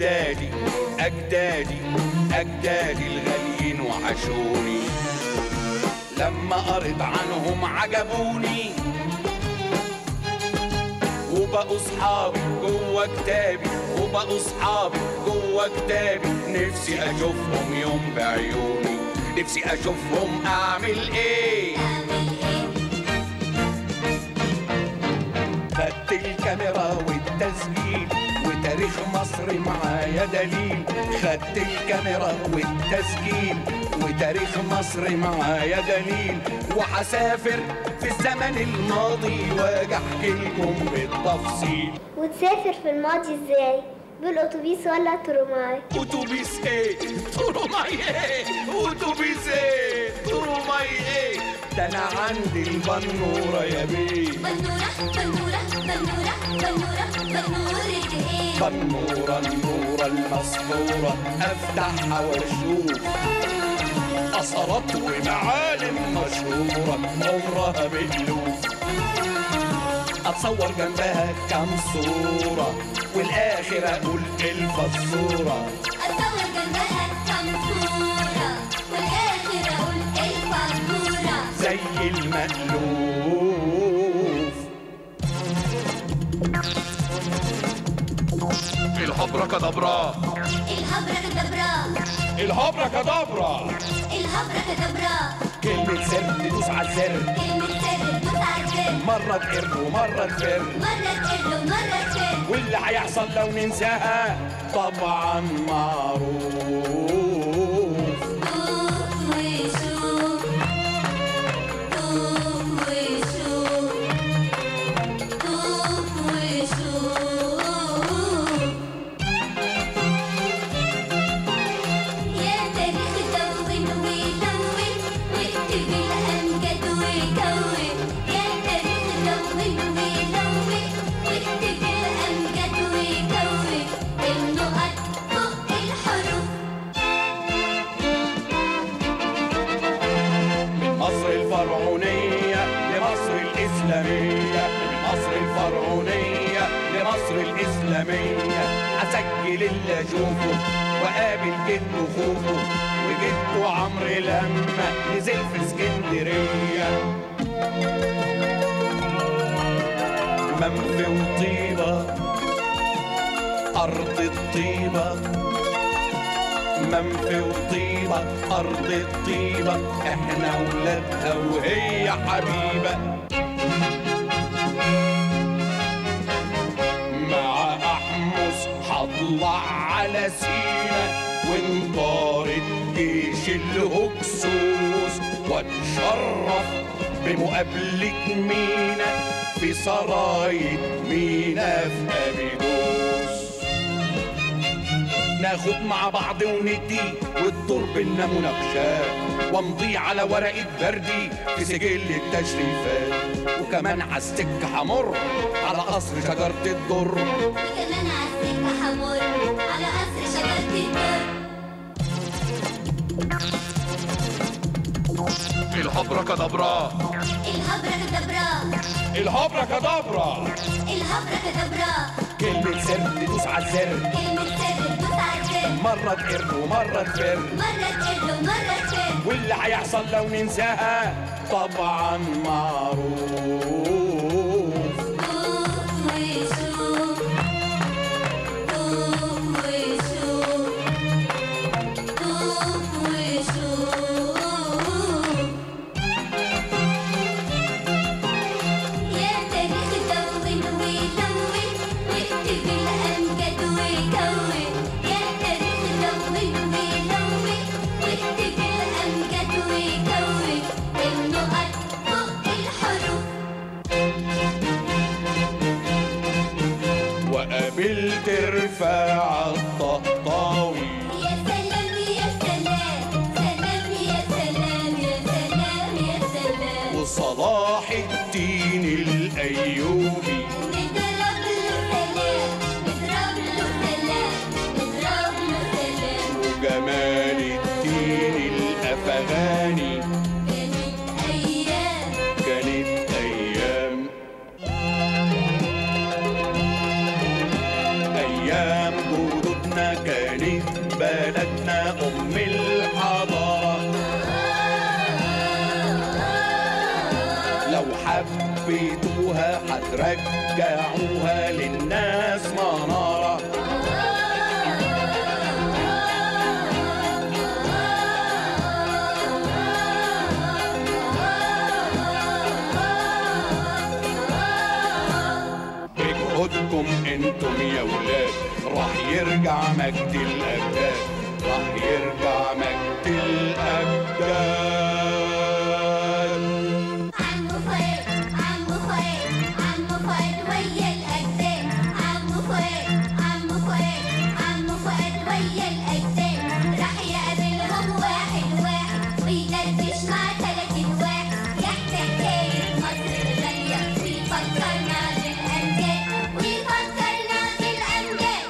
أجدادي أجدادي أجدادي الغاليين وحشوني لما قريت عنهم عجبوني وبقوا صحابي جوه كتابي وبقوا صحابي جوه كتابي نفسي اشوفهم يوم بعيوني نفسي اشوفهم اعمل ايه خدت الكاميرا والتسجيل وتاريخ مصر معايا دليل خدت الكاميرا والتسجيل وتاريخ مصر معايا دليل وحسافر في الزمن الماضي واجي احكي لكم بالتفصيل وتسافر في الماضي ازاي بالاتوبيس ولا تروماي اتوبيس ايه تروماي ايه اتوبيس ايه تروماي ايه ده انا عندي البنوره يا بيه بنورة بنورة بنورة بنورة بنورة ايه بنورة النورة المسطورة افتحها واشوف اثرات ومعالم مشهورة عمرها بألوف اتصور جنبها كام صورة والاخر اقول الفزورة اتصور جنبها كم صورة والاخر اقول الفاتورة زي المألوف الهبرة كدبرة الهبرة كدبرة الهبرة كدبرة الهبرة كدبرة كلمة سر تدوس على الزر كلمة سر دوس على الزر مرة تقر ومرة تفر مرة تقل ومرة تفر واللي هيحصل لو ننساها طبعا معروف دوق وشوف دوق وشوف دوق وشوف يا تاريخ دون ولون واكتب الأمجد وكون يا تاريخ دون ولون واكتب الأمجد وكون النقط فوق الحروف من مصر الفرعونية لمصر الإسلامية من مصر الفرعونية لمصر الإسلامية أسجل اللي أشوفه وقابل جده خوفه وجده عمرو لما نزل في اسكندرية منفي وطيبة أرض الطيبة منفي وطيبة أرض الطيبة إحنا ولادها وهي حبيبة مع أحمس هطلع على سينا وانطارد جيش الهكسوس واتشرف بمقابلة مينا في سرايا مينا في أبيدوس ناخد مع بعض وندي والدور بينا مناقشات وامضي على ورقة بردي في سجل التشريفات وكمان عالسكة همر على قصر شجرة الدر وكمان عالسكة حمر على قصر شجرة الدر الهبرة كدبرة الهبرة كدبرة الهبرة كدبرة الهبرة كدبرة كلمة سر تدوس على الزر كلمة سر دوس على الزر مرة تقر ومرة تفر مرة تقل ومرة تفر واللي هيحصل لو ننساها طبعا معروف دوق وشوف دوق وشوف دوق وشوف يا تاريخ دون ولون واكتب الأمجد وكون يا تاريخ دون ولون واكتب الأمجد وكون النقط فوق الحروف وقابلت رفاع الطهطاوي يا سلام يا سلام سلام يا سلام يا سلام يا سلام وصلاح الدين الأيوبي نضرب له سلام نضرب له سلام نضرب له سلام وجمال الدين الأفغاني كانت أيام كانت أيام أيام جدودنا حبيتوها هترجعوها للناس منارة بجهودكم انتم يا ولاد راح يرجع مجد الأجداد راح يرجع مجد الأجداد عمو فؤاد عمو فؤاد عمو فؤاد ويا الأجداد عمو فؤاد عمو فؤاد عمو فؤاد ويا الأجداد راح يقابلهم واحد واحد ويدردش مع تلاتين واحد يحكي حكاية مصر الغالية ويفكرنا بالأمجاد ويفكرنا بالأمجاد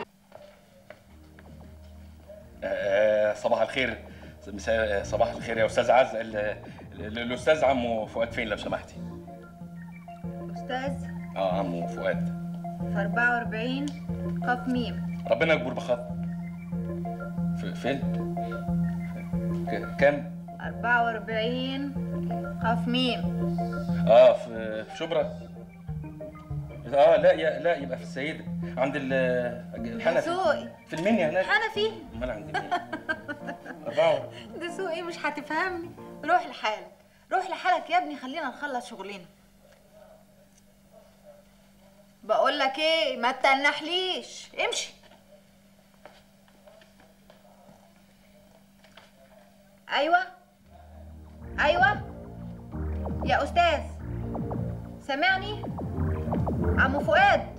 آه، صباح الخير مساء صباح الخير يا استاذ عز ال- ال- الاستاذ عمو فؤاد فين لو سمحتي أستاذ اه عمو فؤاد في 44 قاف ميم ربنا يكبر بخاطر في- فين ك- كام 44 قاف ميم اه في في شبرا اه لا يا لا يبقى في السيده عند ال- الحنفي دسوقي في المنيا هناك حنفي امال عند مين أربعة دسوقي مش هتفهمني روح لحالك روح لحالك يا ابني خلينا نخلص شغلنا بقول لك ايه ما تتنحليش امشي ايوه ايوه يا استاذ سامعني عمو فؤاد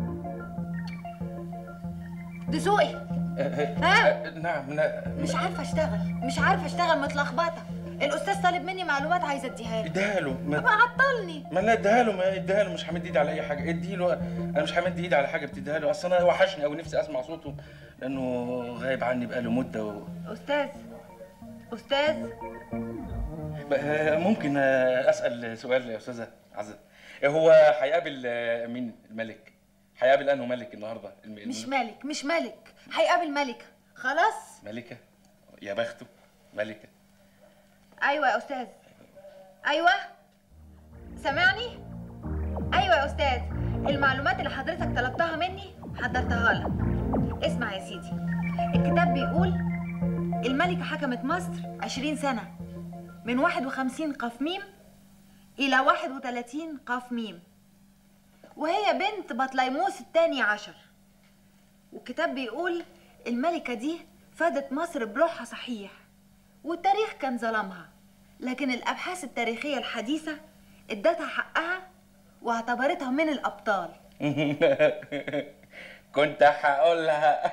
دسوقي ها؟ نعم لا مش عارفه اشتغل مش عارفه اشتغل متلخبطه الاستاذ طالب مني معلومات عايزه اديها له اديها له ما ما عطلني ما انا اديها له ما اديها له مش همد ايدي على اي حاجه ادي له انا مش همد ايدي على حاجه بتديها له اصل انا وحشني قوي نفسي اسمع صوته لانه غايب عني بقاله مده و... استاذ استاذ بقى ممكن اسال سؤال يا استاذه عزه هو هيقابل مين الملك هيقابل انه ملك النهارده الم... الم- مش ملك مش ملك هيقابل ملكه خلاص ملكه يا بخته ملكه ايوه يا استاذ ايوه سامعني ايوه يا استاذ المعلومات اللي حضرتك طلبتها مني حضرتها لك اسمع يا سيدي الكتاب بيقول الملكة حكمت مصر عشرين سنة من واحد وخمسين قاف ميم إلى واحد وتلاتين قاف ميم وهي بنت بطليموس الثاني عشر والكتاب بيقول الملكة دي فادت مصر بروحها صحيح والتاريخ كان ظلمها لكن الأبحاث التاريخية الحديثة ادتها حقها واعتبرتها من الأبطال كنت هقولها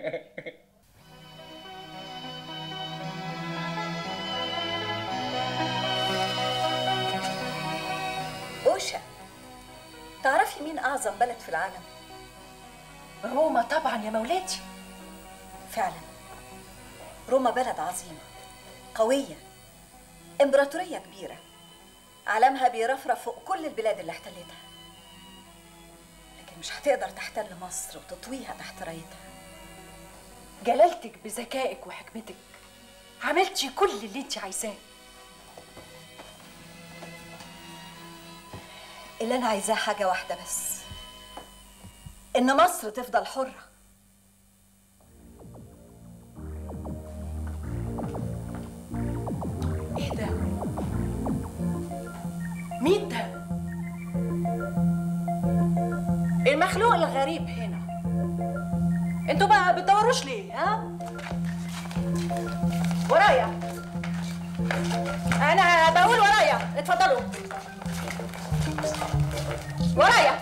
أوشا تعرفي مين أعظم بلد في العالم؟ روما طبعا يا مولاتي فعلا روما بلد عظيمة قوية إمبراطورية كبيرة علمها بيرفرف فوق كل البلاد اللي احتلتها لكن مش هتقدر تحتل مصر وتطويها تحت رايتها جلالتك بذكائك وحكمتك عملتي كل اللي انت عايزاه اللي أنا عايزاه حاجة واحدة بس إن مصر تفضل حرة ايه ده مين ده المخلوق الغريب هنا انتوا بقى بتدوروش ليه ها ورايا انا بقول ورايا اتفضلوا ورايا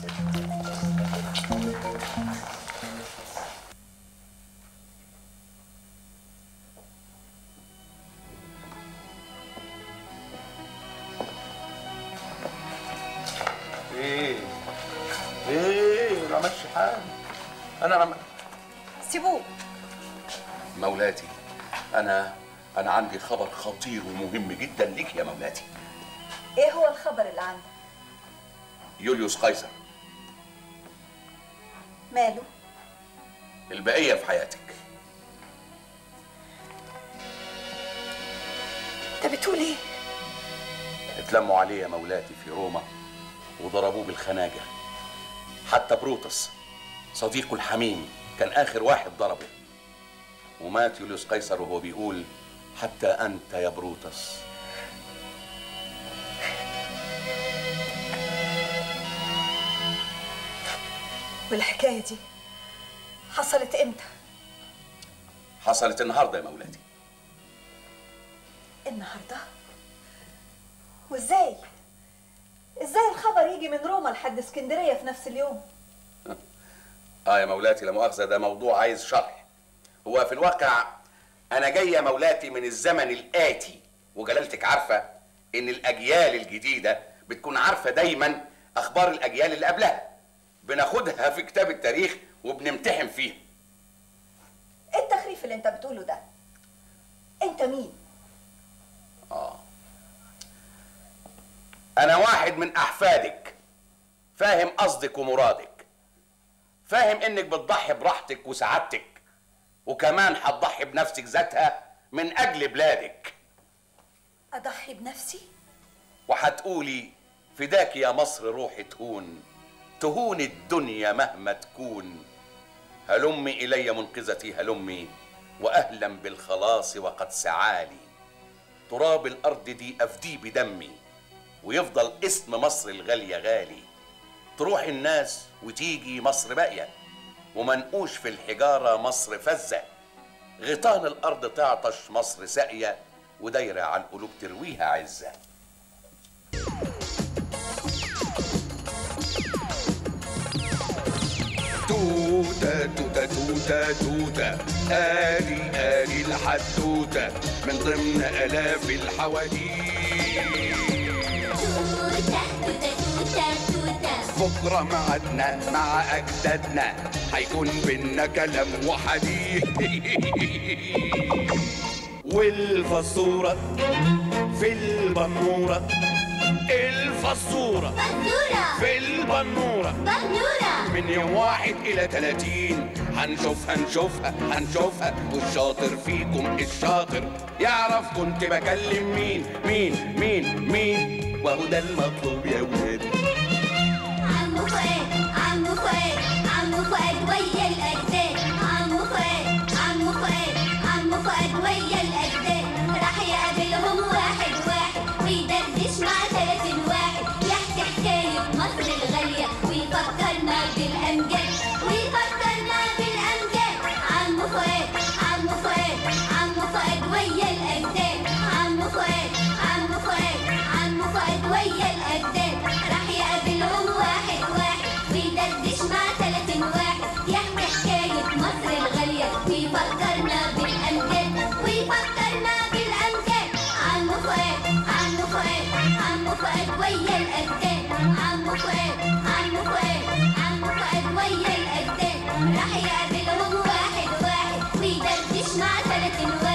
ايه ايه لا ماشي حال انا لما سيبوه مولاتي انا انا عندي خبر خطير ومهم جدا ليك يا مولاتي إيه هو الخبر اللي عندك؟ يوليوس قيصر ماله؟ البقيه في حياتك أنت بتقول إيه؟ اتلموا عليه يا مولاتي في روما وضربوه بالخناجر حتى بروتس صديقه الحميم كان آخر واحد ضربه ومات يوليوس قيصر وهو بيقول حتى أنت يا بروتس والحكايه دي حصلت امتى حصلت النهارده يا مولاتي النهارده وازاي ازاي الخبر يجي من روما لحد اسكندريه في نفس اليوم اه يا مولاتي لا مؤاخذه ده موضوع عايز شرح هو في الواقع انا جاي يا مولاتي من الزمن الاتي وجلالتك عارفه ان الاجيال الجديده بتكون عارفه دايما اخبار الاجيال اللي قبلها بناخدها في كتاب التاريخ وبنمتحن فيه ايه التخريف اللي انت بتقوله ده انت مين اه انا واحد من احفادك فاهم قصدك ومرادك فاهم انك بتضحي براحتك وسعادتك وكمان هتضحي بنفسك ذاتها من اجل بلادك اضحي بنفسي وهتقولي فداك يا مصر روحي تهون تهون الدنيا مهما تكون هلمي الي منقذتي هلمي واهلا بالخلاص وقد سعالي تراب الارض دي افديه بدمي ويفضل اسم مصر الغاليه غالي تروح الناس وتيجي مصر باقيه ومنقوش في الحجاره مصر فزه غيطان الارض تعطش مصر ساقيه ودايره على القلوب ترويها عزه توتة توتة توتة توتة آلي آلي الحدوتة من ضمن آلاف الحواديت توتة توتة توتة توتة بكرة معدنا مع أجدادنا هيكون بينا كلام وحديث والفزورة في البنورة الفزورة بنورة في البنورة بنورة من يوم واحد إلى تلاتين هنشوفها نشوفها هنشوفها والشاطر فيكم الشاطر يعرف كنت بكلم مين مين مين مين وهو ده المطلوب يا ولاد عمو فؤاد عمو فؤاد عمو فؤاد ويا الأجداد عمو فؤاد عمو فؤاد عمو فؤاد ويا الأجداد راح يقابلهم واحد واحد ويدردش مع تلاتين واحد يحكي حكاية مصر الغالية ويفكرنا بالأمجاد ويفكرنا بالأمجاد عمو فؤاد عمو فؤاد عمو فؤاد ويا الأجداد عمو فؤاد عمو فؤاد عمو فؤاد ويا الأجداد راح يقابلهم واحد واحد ويدردش مع تلاتين واحد يحكي حكاية مصر الغالية ويفكرنا بالأمجاد ويفكرنا بالأمجاد عمو فؤاد عمو فؤاد عمو فؤاد ويا الأجداد عمو فؤاد عمو فؤاد عمو فؤاد ويا الأجداد راح يقابلهم واحد واحد ويدردش مع تلاتين واحد